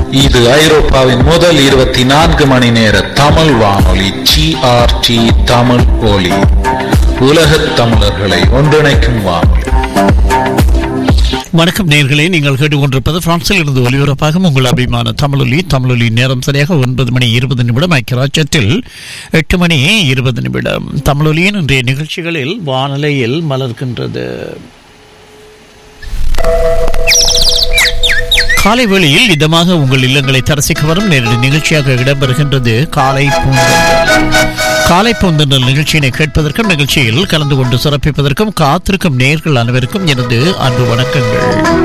இது ஐரோப்பாவின் முதல் இருபத்தி நான்கு மணி நேர தமிழ் வானொலி ஜிஆர்டி தமிழ் ஒலி உலகத் தமிழர்களை ஒன்றிணைக்கும் வானொலி வணக்கம் நேர்களே நீங்கள் கேட்டுக்கொண்டிருப்பது பிரான்சில் இருந்து ஒலிபரப்பாகும் உங்கள் அபிமான தமிழொலி தமிழொலி நேரம் சரியாக ஒன்பது மணி இருபது நிமிடம் ஐக்கியராஜ்யத்தில் எட்டு மணி இருபது நிமிடம் தமிழொலியின் இன்றைய நிகழ்ச்சிகளில் வானிலையில் மலர்கின்றது காலை வேளையில் இதமாக உங்கள் இல்லங்களை தரிசிக்க வரும் நேரடி நிகழ்ச்சியாக இடம்பெறுகின்றது காலை பூந்தென்றல் காலை பூந்தென்றல் நிகழ்ச்சியினை கேட்பதற்கும் நிகழ்ச்சியில் கலந்து கொண்டு சிறப்பிப்பதற்கும் காத்திருக்கும் நேர்கள் அனைவருக்கும் எனது அன்பு வணக்கங்கள்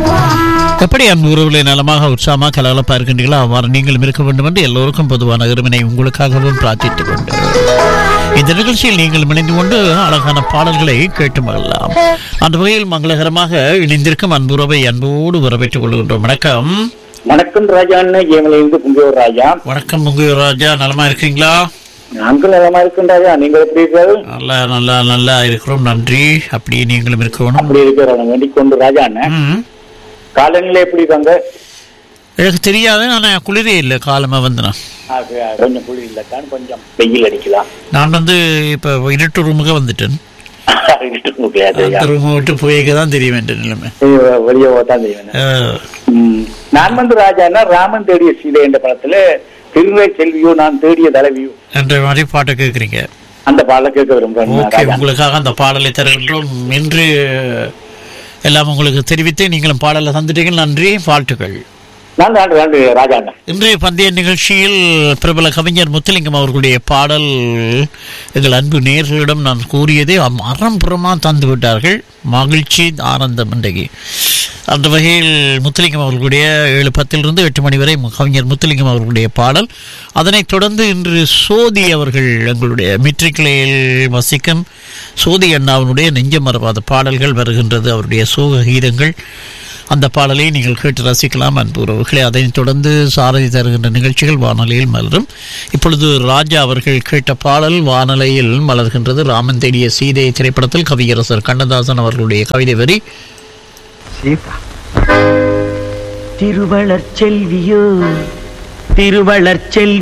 எப்படி அன்பு உறவுகளை நலமாக உற்சாகமாக கலகலப்பா இருக்கின்றீர்களோ அவ்வாறு நீங்களும் இருக்க வேண்டும் என்று எல்லோருக்கும் பொதுவான இருவினை உங்களுக்காகவும் பிரார்த்தித்துக் கொண்டு இந்த நிகழ்ச்சியில் நீங்கள் இணைந்து கொண்டு அழகான பாடல்களை கேட்டு மகிழலாம் அந்த வகையில் மங்களகரமாக இணைந்திருக்கும் அன்புறவை அன்போடு வரவேற்றுக் கொள்கின்றோம் வணக்கம் வணக்கம் ராஜா அண்ணன் ஏமலையிலிருந்து கும்பியோர் ராஜா வணக்கம் முங்கு ராஜா நலமா இருக்கீங்களா நாங்கள் நலமா இருக்கும் ராஜா நீங்கள் எப்படி இருக்கிறது நல்லா நல்லா நல்லா இருக்கிறோம் நன்றி அப்படியே நீங்களும் இருக்கணும் அப்படி இருக்கிறோம் வேண்டிக் கொண்டு ராஜா அண்ணன் ம். காலநிலை எப்படி இருக்காங்க எனக்கு தெரியாது ஆனால் குளிரே இல்லை காலமா வந்து நான் அது கொஞ்சம் குளிர் இல்லத்தான் கொஞ்சம் வெயில் அடிக்கலாம் நான் வந்து இப்போ இருட்டு ரூமுக்கு வந்துட்டேன் இருட்டு முடியாது அந்த ரூமை விட்டு போய்க்க தான் தெரிய வேண்டிய நிலைமை வெளியே தான் செய்வேன் அஹ், ம். நான் வந்து ராஜா அண்ணா ராமன் தேடிய சீதை என்ற படத்துல திருநை செல்வியோ நான் தேடிய தலைவியோ என்ற மாதிரி பாட்டை கேட்குறீங்க அந்த பாடல கேட்க விரும்புறேன் ஓகே ராஜா உங்களுக்காக அந்த பாடலை தருகின்றோம் என்று எல்லாம் உங்களுக்கு தெரிவித்து நீங்களும் பாடலை தந்துட்டீங்க நன்றி வாழ்த்துக்கள் நான் நன்றி நன்றி ராஜா அண்ணா இன்றைய பந்தய நிகழ்ச்சியில் பிரபல கவிஞர் முத்துலிங்கம் அவர்களுடைய பாடல் எங்கள் அன்பு நேர்களிடம் நான் கூறியதே அறம்புறமா தந்து விட்டார்கள் மகிழ்ச்சி ஆனந்தம் இன்றைக்கு அந்த வகையில் முத்துலிங்கம் அவர்களுடைய ஏழு பத்திலிருந்து எட்டு மணி வரை கவிஞர் முத்துலிங்கம் அவர்களுடைய பாடல் அதனைத் தொடர்ந்து இன்று சோதி அவர்கள் எங்களுடைய மிட்ரிக்கிளையில் வசிக்கும் சோதி அண்ணாவினுடைய நெஞ்சம் மறவாத பாடல்கள் வருகின்றது அவருடைய சோக கீதங்கள் அந்த பாடலை நீங்கள் கேட்டு ரசிக்கலாம் அன்பு உறவுகளே அதைத் தொடர்ந்து சாரதி தருகின்ற நிகழ்ச்சிகள் வானொலியில் மலரும் இப்பொழுது ராஜா அவர்கள் கேட்ட பாடல் வானொலியில் மலர்கின்றது ராமன் தேடிய சீதை திரைப்படத்தில் கவியரசர் கண்ணதாசன் அவர்களுடைய கவிதை வரி சீதா திருவளர் செல்வியோ திருவளர் செல்வி